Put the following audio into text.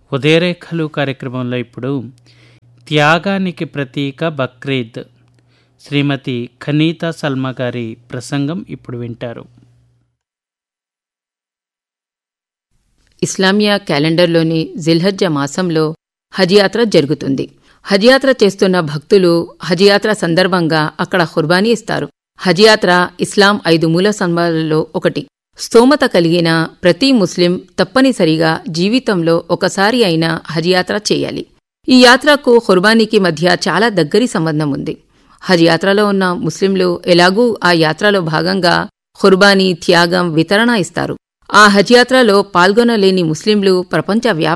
ఉదయరేఖలు కార్యక్రమంలో ఇప్పుడు త్యాగానికి ప్రతీక బక్రీద్ శ్రీమతి ఖనీతా సల్మా గారి ప్రసంగం ఇప్పుడు వింటారు ఇస్లామియా క్యాలెండర్లోని జిల్హజ్జ మాసంలో హజ్ యాత్ర జరుగుతుంది హజ్ యాత్ర చేస్తున్న భక్తులు హజ్ యాత్ర సందర్భంగా అక్కడ ఖుర్బానీ ఇస్తారు హజ్ యాత్ర ఇస్లాం ఐదు మూల సంబాలలో ఒకటి స్తోమత కలిగిన ప్రతి ముస్లిం తప్పనిసరిగా జీవితంలో ఒకసారి అయినా హజ్ యాత్ర చేయాలి ఈ యాత్రకు ఖుర్బానీకి మధ్య చాలా దగ్గరి సంబంధం ఉంది హజ్ యాత్రలో ఉన్న ముస్లింలు ఎలాగూ ఆ యాత్రలో భాగంగా ఖుర్బానీ త్యాగం వితరణ ఇస్తారు ఆ హజ్ యాత్రలో పాల్గొనలేని ముస్లింలు ప్రపంచ